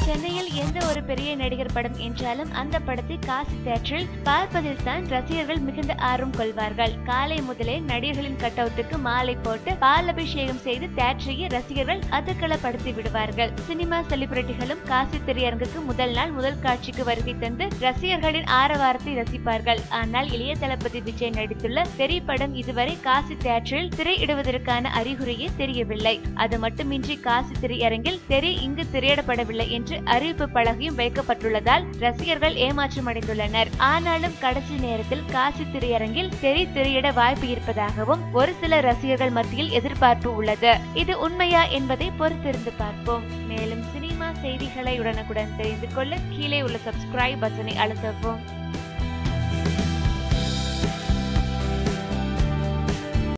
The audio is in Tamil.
சென்னையில் எந்த ஒரு பெரிய நடிகர் படம் என்றாலும் அந்த படத்தை காசி தியேட்டரில் பார்ப்பதில் தான் ரசிகர்கள் மிகுந்த ஆர்வம் கொள்வார்கள் காலை முதலே நடிகர்களின் கட்டவுட்டுக்கு மாலை போட்டு பால் அபிஷேகம் செய்து தியேட்டரையே ரசிகர்கள் அதற்களப்படுத்தி விடுவார்கள் சினிமா செலிபிரிட்டிகளும் காசி திரையரங்குக்கு முதல் நாள் முதல் காட்சிக்கு வருகை தந்து ரசிகர்களின் ஆரவாரத்தை ரசிப்பார்கள் ஆனால் இளைய தளபதி விஜய் நடித்துள்ள தெரி படம் இதுவரை காசி தியேட்டரில் திரையிடுவதற்கான அறிகுறியே தெரியவில்லை அது மட்டுமின்றி காசி திரையரங்கில் தெரி இங்கு திரையிடப்படவில்லை என்று அறிவிப்பு பலகையும் வைக்கப்பட்டுள்ளதால் ரசிகர்கள் ஏமாற்றமடைந்துள்ளனர் ஆனாலும் கடைசி நேரத்தில் காசி திரையரங்கில் தெரி திரையிட வாய்ப்பு இருப்பதாகவும் ஒரு சில ரசிகர்கள் மத்தியில் எதிர்பார்ப்பு உள்ளது இது உண்மையா என்பதை பொறுத்திருந்து பார்ப்போம் மேலும் சினிமா செய்திகளை உடனுக்குடன் தெரிந்து கொள்ள கீழே உள்ள சப்ஸ்கிரைப் பட்டனை அழுத்தவும்